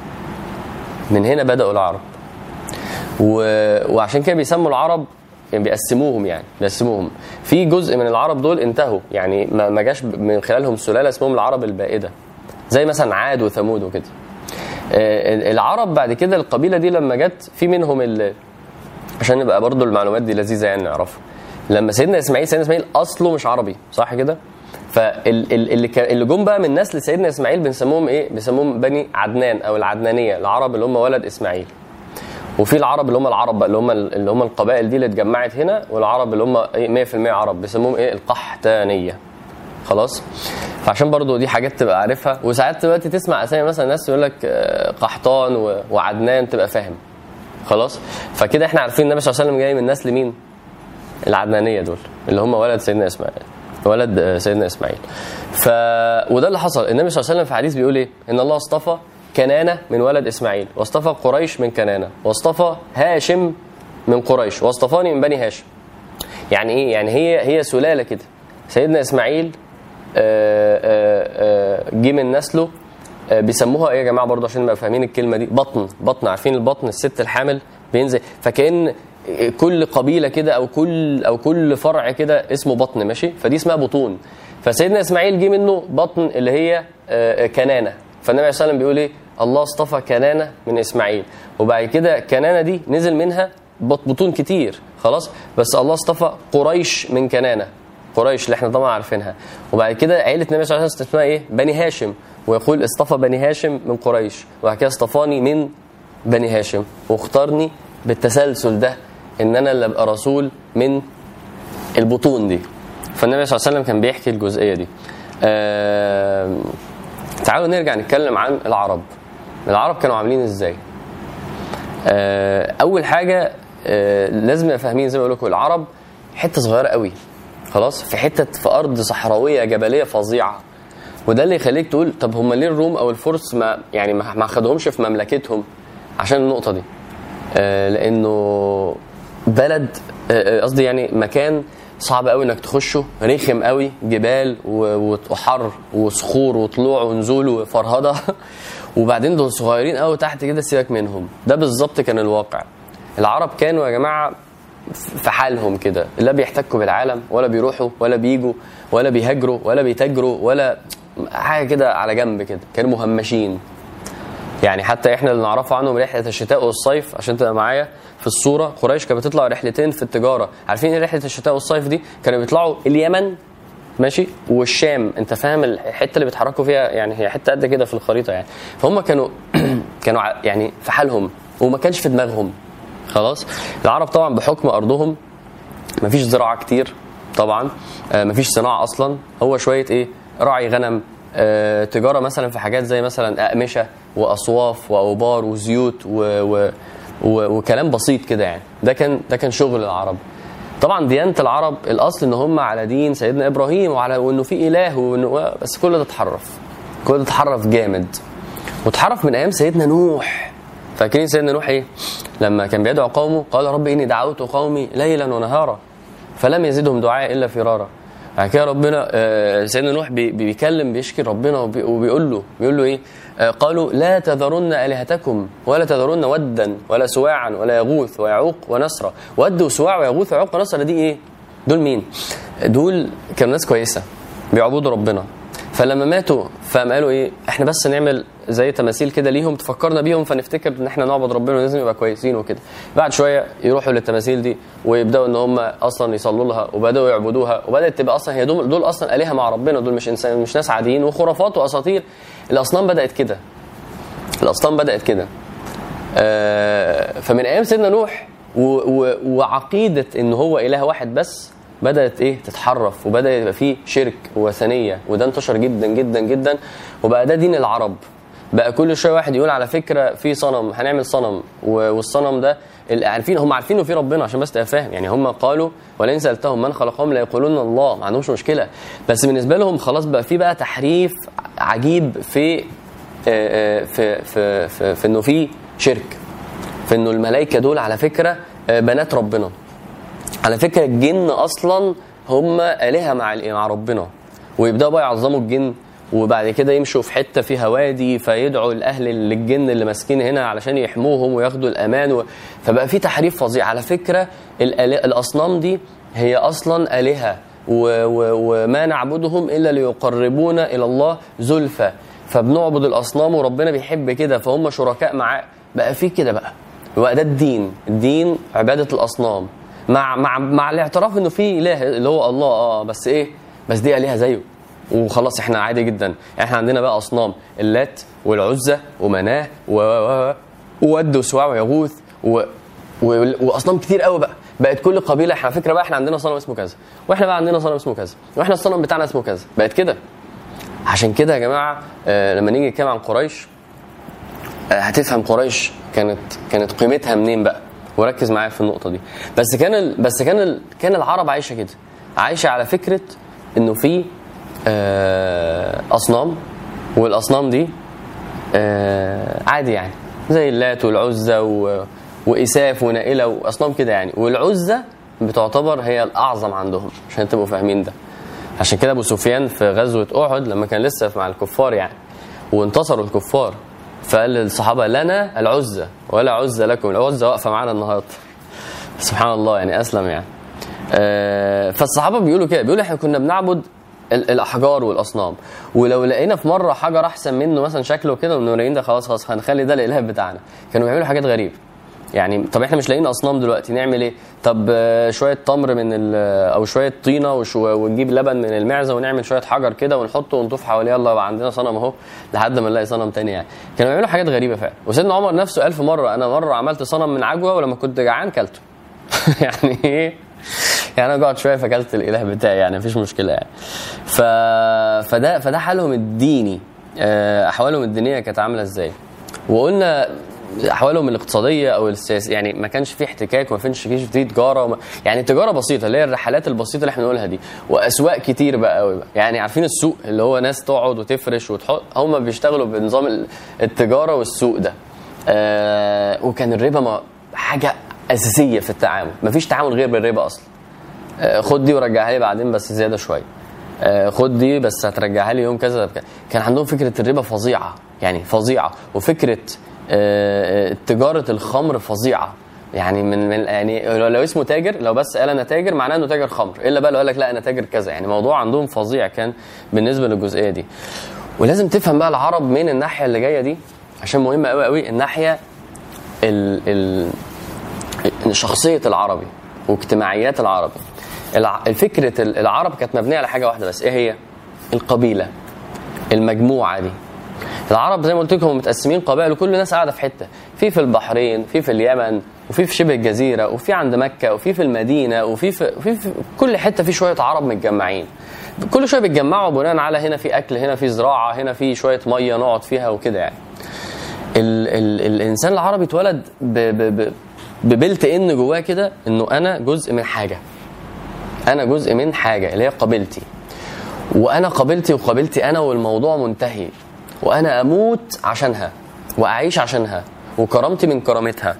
من هنا بداوا العرب و... وعشان كده بيسموا العرب يعني بيقسموهم يعني بيقسموهم في جزء من العرب دول انتهوا يعني ما ما جاش من خلالهم سلاله اسمهم العرب البائده زي مثلا عاد وثمود وكده آه، العرب بعد كده القبيله دي لما جت في منهم ال... عشان نبقى برضو المعلومات دي لذيذه يعني نعرفها لما سيدنا اسماعيل سيدنا اسماعيل اصله مش عربي صح كده فاللي كان اللي جم بقى من نسل سيدنا اسماعيل بنسموهم ايه بنسموهم بني عدنان او العدنانيه العرب اللي هم ولد اسماعيل وفي العرب اللي هم العرب بقى اللي هم اللي هم القبائل دي اللي اتجمعت هنا والعرب اللي هم ايه 100% عرب بيسموهم ايه القحتانيه خلاص فعشان برضو دي حاجات تبقى عارفها وساعات دلوقتي تسمع اسامي مثلا ناس يقول لك آه، قحطان و- وعدنان تبقى فاهم خلاص فكده احنا عارفين النبي صلى الله عليه وسلم جاي من نسل مين العدنانيه دول اللي هم ولد سيدنا اسماعيل ولد آه، سيدنا اسماعيل ف وده اللي حصل النبي صلى الله عليه وسلم في حديث بيقول ايه ان الله اصطفى كنانه من ولد اسماعيل واصطفى قريش من كنانه واصطفى هاشم من قريش واصطفاني من بني هاشم يعني ايه يعني هي هي سلاله كده سيدنا اسماعيل آه، آه، آه، جه من نسله آه، بيسموها ايه يا جماعه برضه عشان نبقى فاهمين الكلمه دي بطن بطن عارفين البطن الست الحامل بينزل فكان كل قبيله كده او كل او كل فرع كده اسمه بطن ماشي فدي اسمها بطون فسيدنا اسماعيل جه منه بطن اللي هي آه، آه، كنانه فالنبي عليه الصلاه والسلام بيقول ايه الله اصطفى كنانه من اسماعيل وبعد كده كنانه دي نزل منها بط- بطون كتير خلاص بس الله اصطفى قريش من كنانه قريش اللي احنا طبعا عارفينها وبعد كده عيله النبي صلى الله عليه وسلم اسمها ايه بني هاشم ويقول اصطفى بني هاشم من قريش وبعد كده اصطفاني من بني هاشم واختارني بالتسلسل ده ان انا اللي ابقى رسول من البطون دي فالنبي صلى الله عليه وسلم كان بيحكي الجزئيه دي آه تعالوا نرجع نتكلم عن العرب العرب كانوا عاملين ازاي آه اول حاجه آه لازم نبقى فاهمين زي ما بقول لكم العرب حته صغيره قوي خلاص في حته في ارض صحراويه جبليه فظيعه وده اللي يخليك تقول طب هم ليه الروم او الفرس ما يعني ما ما خدهمش في مملكتهم عشان النقطه دي آه لانه بلد آه، آه، قصدي يعني مكان صعب قوي انك تخشه رخم قوي جبال و- وحر وصخور وطلوع ونزول وفرهده وبعدين دول صغيرين قوي تحت كده سيبك منهم ده بالظبط كان الواقع العرب كانوا يا جماعه في حالهم كده لا بيحتكوا بالعالم ولا بيروحوا ولا بيجوا ولا بيهاجروا ولا بيتاجروا ولا حاجه كده على جنب كده كانوا مهمشين يعني حتى احنا اللي نعرفه عنهم رحله الشتاء والصيف عشان تبقى معايا في الصوره قريش كانت بتطلع رحلتين في التجاره عارفين ايه رحله الشتاء والصيف دي كانوا بيطلعوا اليمن ماشي والشام انت فاهم الحته اللي بيتحركوا فيها يعني هي حته قد كده في الخريطه يعني فهم كانوا كانوا ع- يعني في حالهم وما كانش في دماغهم خلاص العرب طبعا بحكم ارضهم مفيش زراعه كتير طبعا آه، مفيش صناعه اصلا هو شويه ايه راعي غنم آه، تجاره مثلا في حاجات زي مثلا اقمشه واصواف واوبار وزيوت و و و وكلام بسيط كده يعني ده كان ده كان شغل العرب طبعا ديانه العرب الاصل ان هم على دين سيدنا ابراهيم وعلى وانه في اله وإنه بس كل ده اتحرف كل ده اتحرف جامد واتحرف من ايام سيدنا نوح فاكرين سيدنا نوح ايه لما كان بيدعو قومه قال رب اني دعوت قومي ليلا ونهارا فلم يزدهم دعائي الا فرارا بعد كده ربنا آه، سيدنا نوح بي- بيكلم بيشكي ربنا وبي- وبيقول له بيقول له ايه آه، قالوا لا تذرن الهتكم ولا تذرن ودا ولا سواعا ولا يغوث ويعوق ونسرا ود وسواع ويغوث ويعوق ونسرا دي ايه دول مين دول كانوا ناس كويسه بيعبدوا ربنا فلما ماتوا فقام قالوا ايه احنا بس نعمل زي تماثيل كده ليهم تفكرنا بيهم فنفتكر ان احنا نعبد ربنا ولازم يبقى كويسين وكده بعد شويه يروحوا للتماثيل دي ويبداوا ان هم اصلا يصلوا لها وبداوا يعبدوها وبدات تبقى اصلا هي دول, دول اصلا الهه مع ربنا دول مش انسان مش ناس عاديين وخرافات واساطير الاصنام بدات كده الاصنام بدات كده آه، فمن ايام سيدنا نوح و و وعقيده ان هو اله واحد بس بدات ايه تتحرف وبدا يبقى فيه شرك وثنيه وده انتشر جدا جدا جدا وبقى ده دين العرب بقى كل شويه واحد يقول على فكره في صنم هنعمل صنم و- والصنم ده اللي عارفين هم عارفين انه في ربنا عشان بس تبقى فاهم يعني هم قالوا ولئن سالتهم من خلقهم ليقولون الله ما عندهمش مشكله بس بالنسبه لهم خلاص بقى في بقى تحريف عجيب في آه، آه، في في في, في انه في شرك في انه الملائكه دول على فكره آه، بنات ربنا على فكره الجن اصلا هم الهه مع مع ربنا ويبداوا بقى يعظموا الجن وبعد كده يمشوا في حته فيها وادي فيدعوا الاهل للجن اللي ماسكين هنا علشان يحموهم وياخدوا الامان و... فبقى في تحريف فظيع على فكره الآل- الاصنام دي هي اصلا الهه و... و... وما نعبدهم الا ليقربونا الى الله زلفى فبنعبد الاصنام وربنا بيحب كده فهم شركاء معاه بقى في كده بقى وبقى ده الدين الدين عباده الاصنام مع مع مع الاعتراف انه في اله اللي هو الله اه بس ايه بس دي الهه زيه وخلاص احنا عادي جدا احنا عندنا بقى اصنام اللات والعزى ومناه و و- و- وود وسواع ويغوث و و- واصنام كتير قوي بقى بقت كل قبيله احنا على فكره بقى احنا عندنا صنم اسمه كذا واحنا بقى عندنا صنم اسمه كذا واحنا الصنم بتاعنا اسمه كذا بقت كده عشان كده يا جماعه آه لما نيجي نتكلم عن قريش آه، هتفهم قريش كانت كانت قيمتها منين بقى وركز معايا في النقطه دي بس كان ال... بس كان ال... كان العرب عايشه كده عايشه على فكره انه في آه، اصنام والاصنام دي آه، عادي يعني زي اللات والعزى و... واساف ونائله واصنام كده يعني والعزى بتعتبر هي الاعظم عندهم عشان تبقوا فاهمين ده عشان كده ابو سفيان في غزوه احد لما كان لسه مع الكفار يعني وانتصروا الكفار فقال للصحابه لنا العزى ولا عزى لكم العزى واقفه معانا النهارده سبحان الله يعني اسلم يعني آه، فالصحابه بيقولوا كده بيقولوا احنا كنا بنعبد ال- الاحجار والاصنام ولو لقينا في مره حجر احسن منه مثلا شكله كده ونورين ده خلاص خلاص هنخلي ده الاله بتاعنا كانوا بيعملوا حاجات غريبه يعني طب احنا مش لاقيين اصنام دلوقتي نعمل ايه طب آه، شويه تمر من ال- او شويه طينه وشو- ونجيب لبن من المعزه ونعمل شويه حجر كده ونحطه ونطوف حواليه يلا يبقى عندنا صنم اهو لحد ما نلاقي صنم تاني يعني كانوا بيعملوا حاجات غريبه فعلا وسيدنا عمر نفسه ألف مره انا مره عملت صنم من عجوه ولما كنت جعان كلته يعني ايه يعني انا قعدت شويه فاكلت الاله بتاعي يعني مفيش مشكله يعني ف... فده فده حالهم الديني آه، احوالهم الدينيه كانت عامله ازاي وقلنا احوالهم الاقتصاديه او السياسيه يعني ما كانش في احتكاك وما كانش فيه في تجاره وما يعني تجاره بسيطه اللي هي الرحلات البسيطه اللي احنا بنقولها دي واسواق كتير بقى قوي بقى يعني عارفين السوق اللي هو ناس تقعد وتفرش وتحط هم بيشتغلوا بنظام ال- التجاره والسوق ده آه وكان الربا ما حاجه اساسيه في التعامل مفيش تعامل غير بالربا اصلا آه، خد دي ورجعها لي بعدين بس زياده شويه آه، خد دي بس هترجعها لي يوم كذا بكذا. كان عندهم فكره الربا فظيعه يعني فظيعه وفكره آه، آه، تجاره الخمر فظيعه يعني من, من يعني لو, لو اسمه تاجر لو بس قال انا تاجر معناه انه تاجر خمر الا بقى لو قال لك لا انا تاجر كذا يعني موضوع عندهم فظيع كان بالنسبه للجزئيه دي ولازم تفهم بقى العرب من الناحيه اللي جايه دي عشان مهمه قوي قوي الناحيه ال ال شخصيه العربي واجتماعيات العربي الع- فكره ال- العرب كانت مبنيه على حاجه واحده بس ايه هي القبيله المجموعه دي العرب زي ما قلت لكم هم متقسمين قبائل وكل الناس قاعده في حته في في البحرين في في اليمن وفي في شبه الجزيره وفي عند مكه وفي في المدينه وفي في, في, في كل حته في شويه عرب متجمعين كل شويه بيتجمعوا بناء على هنا في اكل هنا في زراعه هنا في شويه ميه نقعد فيها وكده يعني ال ال الانسان العربي اتولد ب- ب- ب- ببلت ان جواه كده انه انا جزء من حاجه انا جزء من حاجه اللي هي قبيلتي وانا قبيلتي وقبيلتي انا والموضوع منتهي وانا اموت عشانها واعيش عشانها وكرامتي من كرامتها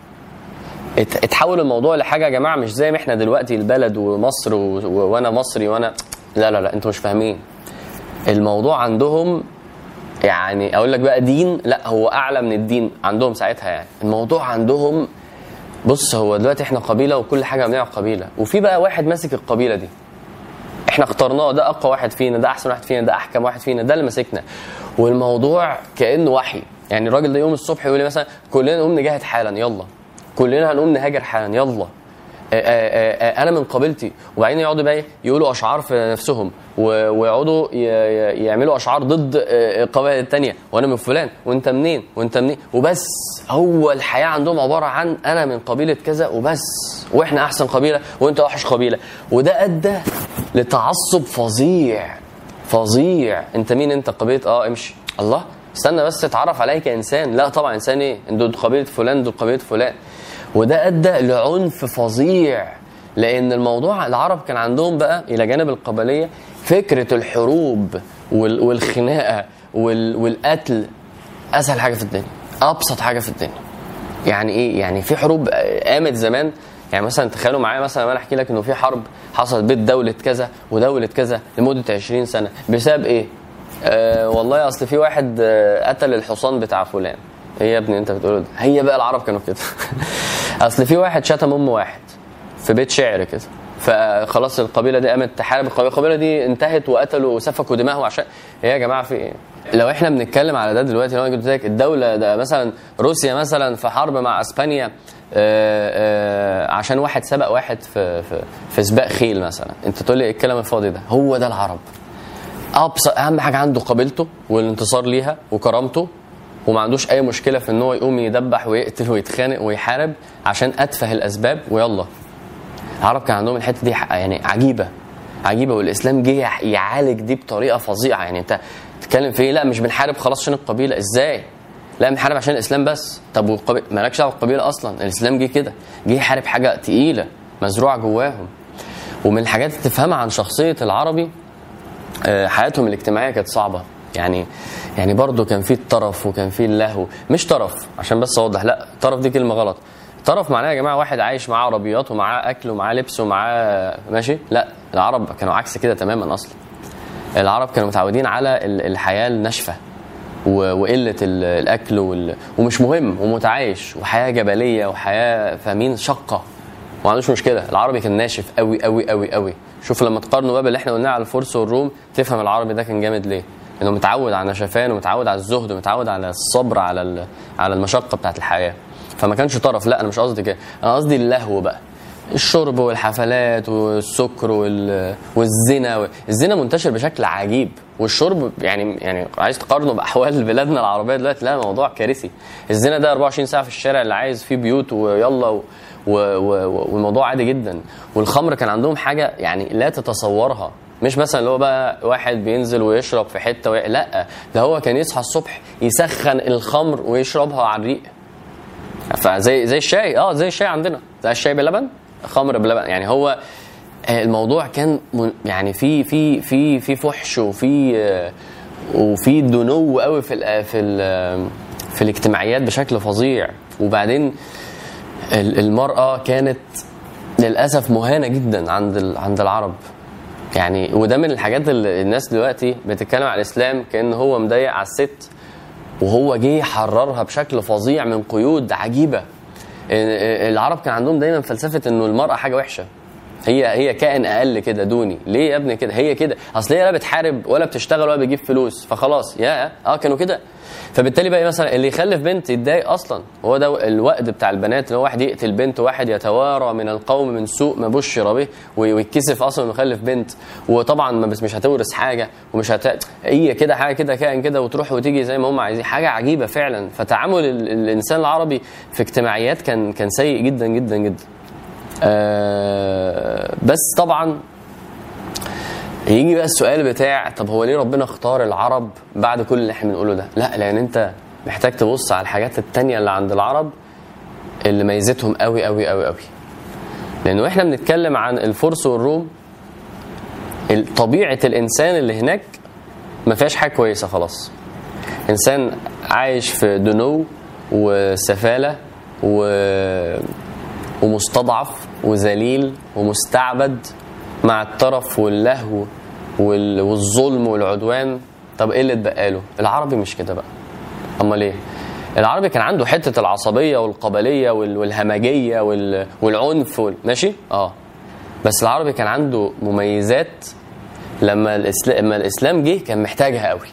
ات- اتحول الموضوع لحاجه يا جماعه مش زي ما احنا دلوقتي البلد ومصر و... و... وانا مصري وانا لا لا لا انتوا مش فاهمين الموضوع عندهم يعني اقول لك بقى دين لا هو اعلى من الدين عندهم ساعتها يعني الموضوع عندهم بص هو دلوقتي احنا قبيله وكل حاجه بنعمل قبيله وفي بقى واحد ماسك القبيله دي احنا اخترناه ده اقوى واحد فينا ده احسن واحد فينا ده احكم واحد فينا ده اللي ماسكنا والموضوع كانه وحي يعني الراجل ده يوم الصبح يقول لي مثلا كلنا نقوم نجاهد حالا يلا كلنا هنقوم نهاجر حالا يلا آه، آه، آه، انا من قبيلتي وبعدين يقعدوا بقى إيه؟ يقولوا اشعار في نفسهم و- ويقعدوا ي- ي- يعملوا اشعار ضد آه، القبائل التانية وانا من فلان وانت منين وانت منين وبس هو الحياه عندهم عباره عن انا من قبيله كذا وبس واحنا احسن قبيله وانت اوحش قبيله وده ادى لتعصب فظيع فظيع انت مين انت قبيله اه امشي الله استنى بس اتعرف عليا كانسان لا طبعا انسان ايه دول قبيله فلان دول قبيله فلان وده ادى لعنف فظيع لان الموضوع العرب كان عندهم بقى الى جانب القبليه فكره الحروب وال- والخناقه وال- والقتل اسهل حاجه في الدنيا ابسط حاجه في الدنيا يعني ايه يعني في حروب قامت زمان يعني مثلا تخيلوا معايا مثلا انا احكي لك انه في حرب حصلت بين دوله كذا ودوله كذا لمده 20 سنه بسبب ايه آه والله اصل في واحد آه قتل الحصان بتاع فلان ايه يا ابني انت بتقوله ده هي بقى العرب كانوا كده اصل في واحد شتم ام واحد في بيت شعر كده فخلاص القبيله دي قامت تحارب القبيله القبيله دي انتهت وقتلوا وسفكوا دماغهم عشان ايه يا جماعه في ايه لو احنا بنتكلم على ده دلوقتي لو انا قلت لك الدوله ده مثلا روسيا مثلا في حرب مع اسبانيا آه، آه، عشان واحد سبق واحد في في في سباق خيل مثلا انت تقول لي ايه الكلام الفاضي ده هو ده العرب ابسط اهم حاجه عنده قبيلته والانتصار ليها وكرامته وما عندوش اي مشكله في ان هو يقوم يدبح ويقتل ويتخانق ويحارب عشان اتفه الاسباب ويلا العرب كان عندهم الحته دي حق- يعني عجيبه عجيبه والاسلام جه يح- يعالج دي بطريقه فظيعه يعني انت تتكلم في ايه لا مش بنحارب خلاص عشان القبيله ازاي لا بنحارب عشان الاسلام بس طب والقبيله مالكش دعوه بالقبيله اصلا الاسلام جه كده جه يحارب حاجه تقيله مزروعه جواهم ومن الحاجات اللي تفهمها عن شخصيه العربي آه، حياتهم الاجتماعيه كانت صعبه يعني يعني برضه كان في الطرف وكان في اللهو مش طرف عشان بس اوضح لا طرف دي كلمه غلط طرف معناه يا جماعه واحد عايش معاه عربيات ومعاه اكل ومعاه لبس ومعاه ماشي لا العرب كانوا عكس كده تماما اصلا العرب كانوا متعودين على ال- الحياه الناشفه و- وقله ال- الاكل وال... ومش مهم ومتعايش وحياه جبليه وحياه فاهمين شقه وما عندوش مشكله العربي كان ناشف قوي قوي قوي قوي شوف لما تقارنوا بقى باللي احنا قلناه على الفرس والروم تفهم العربي ده كان جامد ليه انه متعود على النشفان ومتعود على الزهد ومتعود على الصبر على ال- على المشقه بتاعت الحياه فما كانش طرف لا انا مش قصدي كده انا قصدي اللهو بقى الشرب والحفلات والسكر وال... والزنا و... الزنا منتشر بشكل عجيب والشرب يعني يعني عايز تقارنه باحوال بلادنا العربيه دلوقتي لا موضوع كارثي الزنا ده 24 ساعه في الشارع اللي عايز فيه بيوت ويلا و... و... و... والموضوع عادي جدا والخمر كان عندهم حاجه يعني لا تتصورها مش مثلا اللي هو بقى واحد بينزل ويشرب في حته وي... لا ده هو كان يصحى الصبح يسخن الخمر ويشربها على الريق فزي زي الشاي اه زي الشاي عندنا زي الشاي بلبن خمر بلبن يعني هو آه، الموضوع كان من- يعني في في في في فحش وفي آه، وفي دنو قوي في ال في ال في الاجتماعيات بشكل فظيع وبعدين ال- المرأة كانت للأسف مهانة جدا عند ال- عند العرب يعني وده من الحاجات اللي الناس دلوقتي بتتكلم على الإسلام كأن هو مضايق على الست وهو جه يحررها بشكل فظيع من قيود عجيبه العرب كان عندهم دايما فلسفه انه المراه حاجه وحشه هي هي كائن اقل كده دوني ليه يا ابني كده هي كده اصل هي لا بتحارب ولا بتشتغل ولا بتجيب فلوس فخلاص يا اه كانوا كده فبالتالي بقى مثلا اللي يخلف بنت يتضايق اصلا هو ده الوقت بتاع البنات اللي هو واحد يقتل بنت وواحد يتوارى من القوم من سوء ما بشر به وي- ويتكسف اصلا انه يخلف بنت وطبعا ما بس مش هتورث حاجه ومش هت هي كده حاجه كده كائن كده وتروح وتيجي زي ما هم عايزين حاجه عجيبه فعلا فتعامل ال- الانسان العربي في اجتماعيات كان كان سيء جدا جدا جدا آه بس طبعا يجي بقى السؤال بتاع طب هو ليه ربنا اختار العرب بعد كل اللي احنا بنقوله ده؟ لا لان انت محتاج تبص على الحاجات التانية اللي عند العرب اللي ميزتهم قوي قوي قوي قوي. لان واحنا بنتكلم عن الفرس والروم ال- طبيعه الانسان اللي هناك ما فيهاش حاجه كويسه خلاص انسان عايش في دنو وسفاله و... ومستضعف وذليل ومستعبد مع الترف واللهو وال... والظلم والعدوان طب ايه اللي اتبقى له العربي مش كده بقى امال ايه العربي كان عنده حته العصبيه والقبليه وال... والهمجيه وال... والعنف وال... ماشي اه بس العربي كان عنده مميزات لما الاسلام لما الاسلام جه كان محتاجها قوي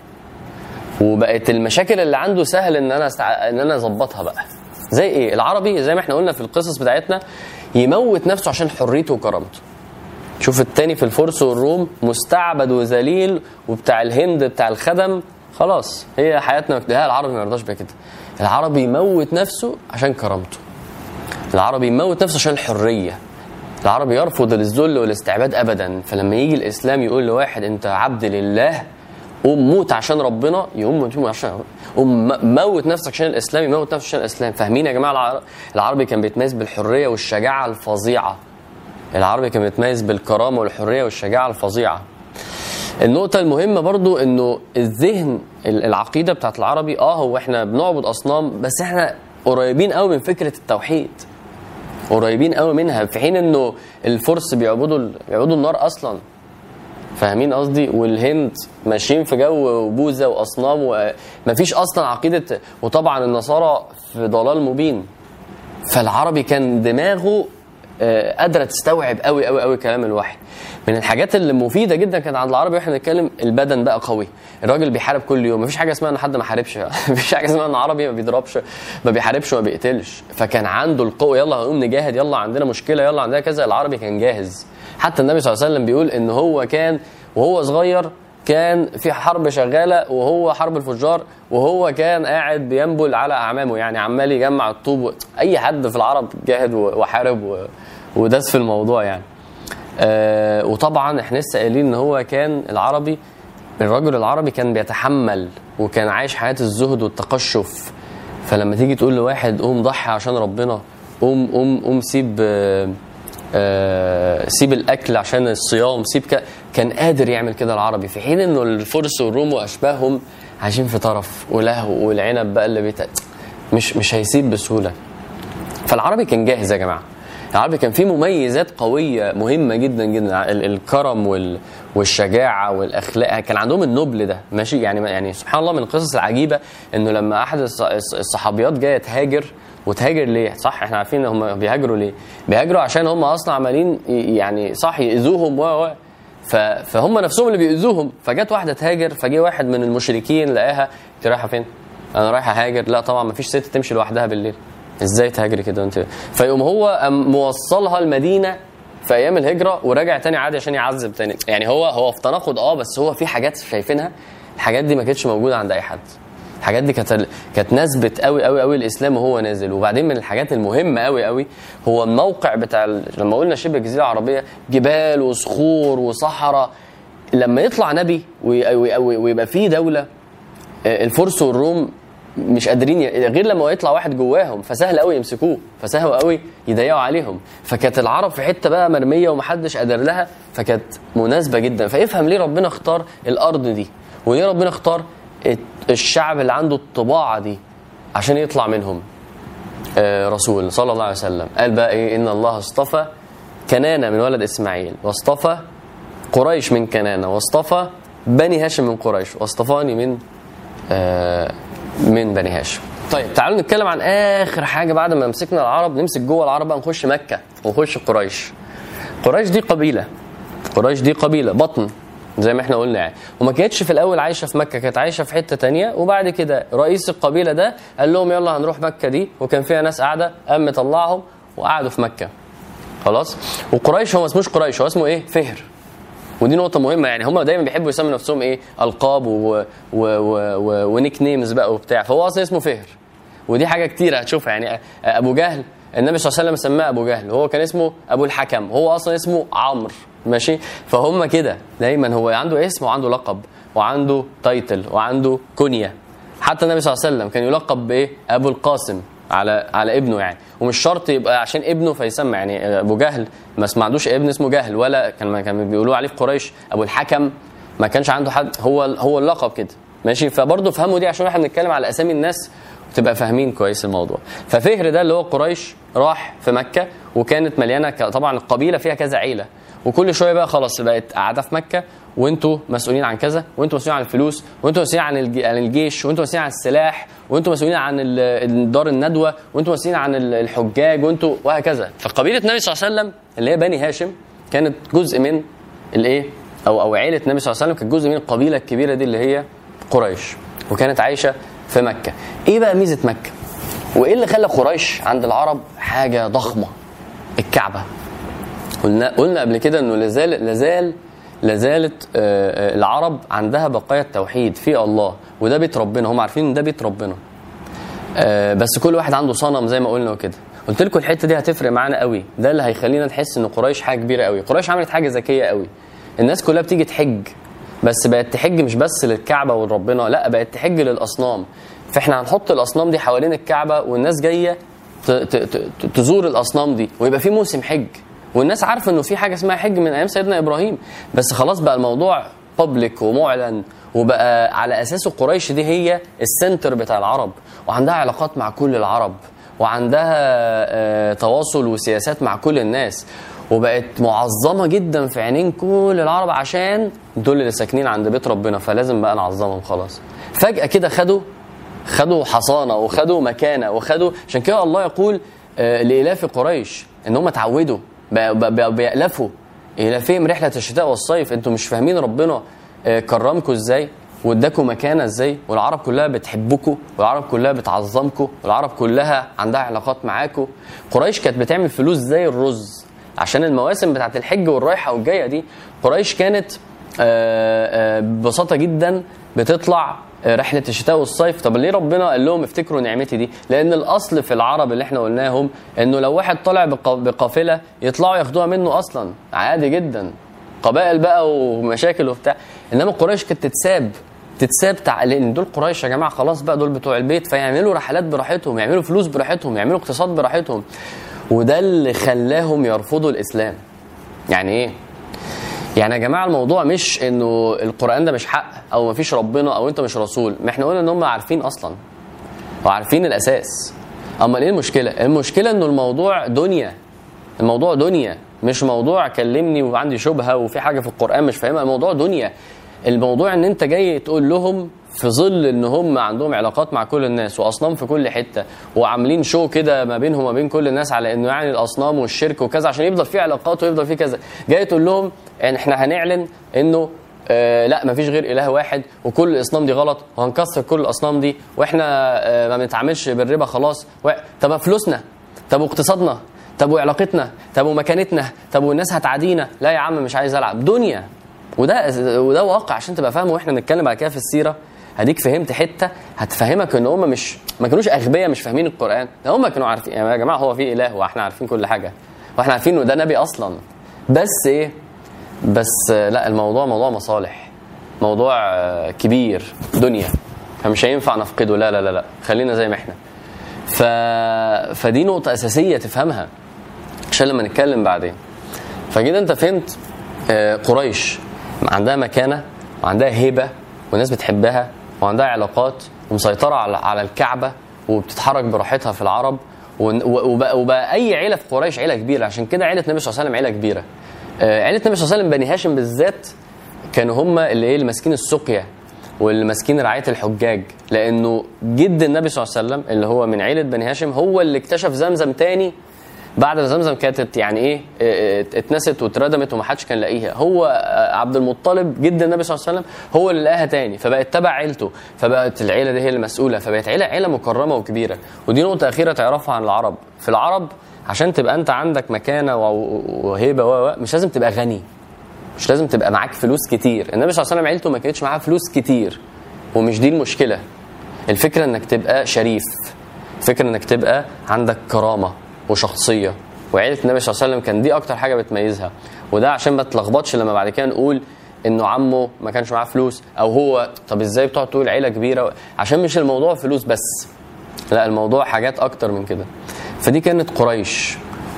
وبقت المشاكل اللي عنده سهل ان انا استع... ان انا اظبطها بقى زي ايه العربي زي ما احنا قلنا في القصص بتاعتنا يموت نفسه عشان حريته وكرامته شوف التاني في الفرس والروم مستعبد وذليل وبتاع الهند بتاع الخدم خلاص هي حياتنا لا العربي ما يرضاش بكده العربي يموت نفسه عشان كرامته العربي يموت نفسه عشان الحريه العربي يرفض الذل والاستعباد ابدا فلما يجي الاسلام يقول لواحد انت عبد لله قوم موت عشان ربنا يقوم موت عشان قوم م- موت نفسك عشان الاسلام يموت نفسه عشان الاسلام فاهمين يا جماعه العر- العربي كان بيتميز بالحريه والشجاعه الفظيعه العربي كان بيتميز بالكرامه والحريه والشجاعه الفظيعه النقطة المهمة برضو انه الذهن ال- العقيدة بتاعت العربي اه هو احنا بنعبد اصنام بس احنا قريبين قوي من فكرة التوحيد قريبين قوي منها في حين انه الفرس بيعبدوا ال- بيعبدوا النار اصلا فاهمين قصدي والهند ماشيين في جو بوذا واصنام ومفيش اصلا عقيده وطبعا النصارى في ضلال مبين فالعربي كان دماغه آه، قادره تستوعب قوي قوي قوي كلام الوحي من الحاجات اللي مفيده جدا كانت عند العربي واحنا بنتكلم البدن بقى قوي الراجل بيحارب كل يوم مفيش حاجه اسمها ان حد ما حاربش مفيش حاجه اسمها ان عربي ما بيضربش ما بيحاربش وما بيقتلش فكان عنده القوه يلا هنقوم نجاهد يلا عندنا مشكله يلا عندنا كذا العربي كان جاهز حتى النبي صلى الله عليه وسلم بيقول ان هو كان وهو صغير كان في حرب شغاله وهو حرب الفجار وهو كان قاعد بينبل على اعمامه يعني عمال يجمع الطوب و- اي حد في العرب جاهد و- وحارب و- وداس في الموضوع يعني آه وطبعا احنا لسه قايلين ان هو كان العربي الرجل العربي كان بيتحمل وكان عايش حياه الزهد والتقشف فلما تيجي تقول لواحد قوم ضحي عشان ربنا قوم قوم قوم سيب آه آه سيب الاكل عشان الصيام سيب ك... كان قادر يعمل كده العربي في حين انه الفرس والروم واشباههم عايشين في طرف ولهو والعنب بقى اللي بيت... مش مش هيسيب بسهوله فالعربي كان جاهز يا جماعه العربي كان فيه مميزات قويه مهمه جدا جدا ال- الكرم وال والشجاعه والاخلاق كان عندهم النبل ده ماشي يعني يعني سبحان الله من القصص العجيبه انه لما احد الص- الص- الصحابيات جايه تهاجر وتهاجر ليه صح احنا عارفين هم بيهاجروا ليه بيهاجروا عشان هم اصلا عمالين ي- يعني صح ياذوهم و و ف- فهم نفسهم اللي بيأذوهم فجت واحده تهاجر فجه واحد من المشركين لقاها انت رايحه فين؟ انا رايحه هاجر لا طبعا ما فيش ست تمشي لوحدها بالليل ازاي تهاجري كده انت فيقوم هو قام موصلها المدينه في ايام الهجره وراجع تاني عادي عشان يعذب تاني يعني هو هو في تناقض اه بس هو في حاجات شايفينها الحاجات دي ما كانتش موجوده عند اي حد الحاجات دي كانت كانت نسبت قوي قوي قوي الاسلام وهو نازل وبعدين من الحاجات المهمه قوي قوي هو الموقع بتاع ال- لما قلنا شبه الجزيره العربيه جبال وصخور وصحراء لما يطلع نبي وي- وي- وي- ويبقى فيه دوله آه، الفرس والروم مش قادرين ي... غير لما هو يطلع واحد جواهم فسهل قوي يمسكوه فسهل قوي يضيقوا عليهم فكانت العرب في حته بقى مرميه ومحدش قادر لها فكانت مناسبه جدا فيفهم ليه ربنا اختار الارض دي وليه ربنا اختار الت- الشعب اللي عنده الطباعه دي عشان يطلع منهم آه، رسول صلى الله عليه وسلم قال بقى ايه ان الله اصطفى كنانه من ولد اسماعيل واصطفى قريش من كنانه واصطفى بني هاشم من قريش واصطفاني من آه، من بني هاشم طيب تعالوا نتكلم عن اخر حاجه بعد ما مسكنا العرب نمسك جوه العرب بقى نخش مكه ونخش قريش قريش دي قبيله قريش دي قبيله بطن زي ما احنا قلنا يعني وما كانتش في الاول عايشه في مكه كانت عايشه في حته تانية وبعد كده رئيس القبيله ده قال لهم يلا هنروح مكه دي وكان فيها ناس قاعده قام مطلعهم وقعدوا في مكه خلاص وقريش هو ما اسموش قريش هو اسمه ايه فهر ودي نقطة مهمة يعني هم دايما بيحبوا يسموا نفسهم ايه ألقاب و... و... و... و... ونيك نيمز بقى وبتاع فهو أصلا اسمه فهر ودي حاجة كتيرة هتشوفها يعني أبو جهل النبي صلى الله عليه وسلم سماه أبو جهل وهو كان اسمه أبو الحكم هو أصلا اسمه عمرو ماشي فهم كده دايما هو عنده اسم وعنده لقب وعنده تايتل وعنده كنية حتى النبي صلى الله عليه وسلم كان يلقب بإيه أبو القاسم على على ابنه يعني ومش شرط يبقى عشان ابنه فيسمى يعني ابو جهل ما اسمعدوش ابن اسمه جهل ولا كان كان بيقولوا عليه في قريش ابو الحكم ما كانش عنده حد هو هو اللقب كده ماشي فبرضه فهموا دي عشان احنا بنتكلم على اسامي الناس وتبقى فاهمين كويس الموضوع ففهر ده اللي هو قريش راح في مكه وكانت مليانه ك- طبعا القبيله فيها كذا عيله وكل شويه بقى خلاص بقت قاعده في مكه وانتوا مسؤولين عن كذا وانتوا مسؤولين عن الفلوس وانتوا مسؤولين عن الج- عن الجيش وانتوا مسؤولين عن السلاح وانتوا مسؤولين عن ال- دار الندوه وانتوا مسؤولين عن ال- الحجاج وانتوا وهكذا فقبيله النبي صلى الله عليه وسلم اللي هي بني هاشم كانت جزء من الايه او او عيله النبي صلى الله عليه وسلم كانت جزء من القبيله الكبيره دي اللي هي قريش وكانت عايشه في مكه ايه بقى ميزه مكه وايه اللي خلى قريش عند العرب حاجه ضخمه الكعبه قلنا قلنا قبل كده انه لازال لازال لازالت آه، آه، العرب عندها بقايا التوحيد في الله وده بيت ربنا هم عارفين ان ده بيت ربنا آه، بس كل واحد عنده صنم زي ما قلنا وكده قلت لكم الحته دي هتفرق معانا قوي ده اللي هيخلينا نحس ان قريش حاجه كبيره قوي قريش عملت حاجه ذكيه قوي الناس كلها بتيجي تحج بس بقت تحج مش بس للكعبه ولربنا لا بقت تحج للاصنام فاحنا هنحط الاصنام دي حوالين الكعبه والناس جايه ت- ت- ت- تزور الاصنام دي ويبقى في موسم حج والناس عارفه انه في حاجه اسمها حج من ايام سيدنا ابراهيم بس خلاص بقى الموضوع بابليك ومعلن وبقى على اساسه قريش دي هي السنتر بتاع العرب وعندها علاقات مع كل العرب وعندها آه، تواصل وسياسات مع كل الناس وبقت معظمه جدا في عينين كل العرب عشان دول اللي ساكنين عند بيت ربنا فلازم بقى نعظمهم خلاص فجاه كده خدوا خدوا حصانه وخدوا مكانه وخدوا عشان كده الله يقول آه، لالاف قريش ان هم اتعودوا بقى- بقى- بقى- بيألفوا الافهم رحله الشتاء والصيف انتوا مش فاهمين ربنا آه، كرمكم ازاي واداكم مكانه ازاي والعرب كلها بتحبكم والعرب كلها بتعظمكم والعرب كلها عندها علاقات معاكم قريش كانت بتعمل فلوس زي الرز عشان المواسم بتاعت الحج والرايحه والجايه دي قريش كانت آه، آه، ببساطه جدا بتطلع آه، رحله الشتاء والصيف طب ليه ربنا قال لهم افتكروا نعمتي دي لان الاصل في العرب اللي احنا قلناهم انه لو واحد طلع بق- بقافله يطلعوا ياخدوها منه اصلا عادي جدا قبائل بقى ومشاكل وبتاع انما قريش كانت تتساب تتساب تع... لان دول قريش يا جماعه خلاص بقى دول بتوع البيت فيعملوا رحلات براحتهم يعملوا فلوس براحتهم يعملوا اقتصاد براحتهم وده اللي خلاهم يرفضوا الاسلام يعني ايه يعني يا جماعه الموضوع مش انه القران ده مش حق او مفيش ربنا او انت مش رسول ما احنا قلنا ان هم عارفين اصلا وعارفين الاساس اما ايه المشكله المشكله انه الموضوع دنيا الموضوع دنيا مش موضوع كلمني وعندي شبهه وفي حاجه في القران مش فاهمها الموضوع دنيا الموضوع ان انت جاي تقول لهم في ظل ان هم عندهم علاقات مع كل الناس واصنام في كل حته وعاملين شو كده ما بينهم وما بين كل الناس على انه يعني الاصنام والشرك وكذا عشان يفضل في علاقات ويفضل في كذا جاي تقول لهم يعني احنا هنعلن انه آه لا مفيش غير اله واحد وكل الاصنام دي غلط وهنكسر كل الاصنام دي واحنا آه ما بنتعاملش بالربا خلاص و... طب فلوسنا طب واقتصادنا طب وعلاقتنا طب ومكانتنا طب والناس هتعادينا لا يا عم مش عايز العب دنيا وده وده واقع عشان تبقى فاهم واحنا بنتكلم بعد كده في السيره هديك فهمت حته هتفهمك ان هم مش ما كانوش اغبياء مش فاهمين القران ده هم كانوا عارفين يعني يا جماعه هو في اله واحنا عارفين كل حاجه واحنا عارفين انه ده نبي اصلا بس ايه بس آه، لا الموضوع موضوع مصالح موضوع آه، كبير دنيا فمش هينفع نفقده لا لا لا لا خلينا زي ما احنا ف... فدي نقطة أساسية تفهمها عشان لما نتكلم بعدين فكده أنت فهمت آه، قريش عندها مكانة وعندها هيبة والناس بتحبها وعندها علاقات ومسيطرة على على الكعبة وبتتحرك براحتها في العرب ون- و- وبقى, وبقى أي عيلة في قريش عيلة كبيرة عشان كده عيلة النبي صلى الله عليه وسلم عيلة كبيرة آه، عيلة النبي صلى الله عليه وسلم بني هاشم بالذات كانوا هم اللي ايه اللي ماسكين السقيا واللي ماسكين رعايه الحجاج لانه جد النبي صلى الله عليه وسلم اللي هو من عيله بني هاشم هو اللي اكتشف زمزم تاني بعد ما زمزم كانت يعني ايه اه، اه، اتنست واتردمت ومحدش كان لاقيها هو اه، عبد المطلب جد النبي صلى الله عليه وسلم هو اللي لقاها تاني فبقت تبع عيلته فبقت العيله دي هي المسؤوله فبقت عيله عيله مكرمه وكبيره ودي نقطه اخيره تعرفها عن العرب في العرب عشان تبقى انت عندك مكانه و- وهيبه و و- مش لازم تبقى غني مش لازم تبقى معاك فلوس كتير النبي صلى الله عليه وسلم عيلته ما كانتش معاها فلوس كتير ومش دي المشكله الفكره انك تبقى شريف الفكره انك تبقى عندك كرامه وشخصيه وعيله النبي صلى الله عليه وسلم كان دي اكتر حاجه بتميزها وده عشان ما تلخبطش لما بعد كده نقول انه عمه ما كانش معاه فلوس او هو طب ازاي بتقعد تقول عيله كبيره عشان مش الموضوع فلوس بس لا الموضوع حاجات اكتر من كده فدي كانت قريش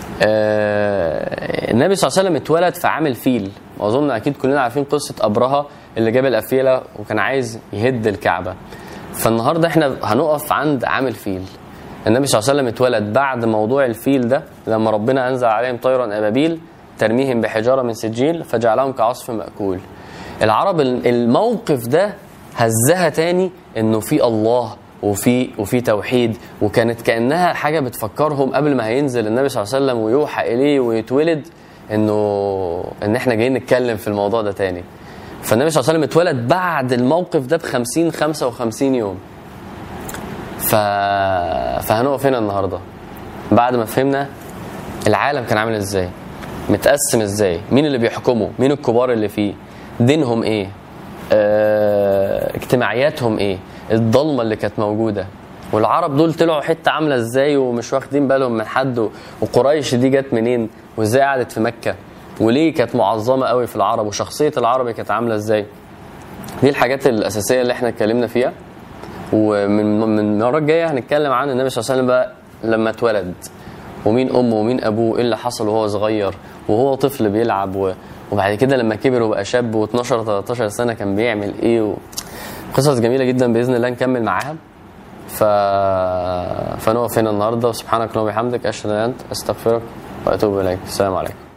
آه النبي صلى الله عليه وسلم اتولد في عام الفيل واظن اكيد كلنا عارفين قصه ابرهه اللي جاب الافيله وكان عايز يهد الكعبه فالنهارده احنا هنقف عند عام الفيل النبي صلى الله عليه وسلم اتولد بعد موضوع الفيل ده لما ربنا انزل عليهم طيرا ابابيل ترميهم بحجاره من سجيل فجعلهم كعصف ماكول العرب الموقف ده هزها تاني انه في الله وفي وفي توحيد وكانت كانها حاجه بتفكرهم قبل ما هينزل النبي صلى الله عليه وسلم ويوحى اليه ويتولد انه ان احنا جايين نتكلم في الموضوع ده تاني فالنبي صلى الله عليه وسلم اتولد بعد الموقف ده ب 50 55 يوم ف... فهنقف هنا النهارده بعد ما فهمنا العالم كان عامل ازاي متقسم ازاي مين اللي بيحكمه مين الكبار اللي فيه دينهم ايه اه... اجتماعياتهم ايه الضلمه اللي كانت موجوده والعرب دول طلعوا حته عامله ازاي ومش واخدين بالهم من حد وقريش دي جت منين وازاي قعدت في مكه وليه كانت معظمه قوي في العرب وشخصيه العربي كانت عامله ازاي دي الحاجات الاساسيه اللي احنا اتكلمنا فيها ومن من المره الجايه هنتكلم عن النبي صلى الله عليه وسلم بقى لما اتولد ومين امه ومين ابوه ايه اللي حصل وهو صغير وهو طفل بيلعب و... وبعد كده لما كبر وبقى شاب و12 13 سنه كان بيعمل ايه و... قصص جميله جدا باذن الله نكمل معاها ف... فنقف هنا النهارده وسبحانك اللهم وبحمدك اشهد ان لا اله الا انت استغفرك واتوب اليك السلام عليكم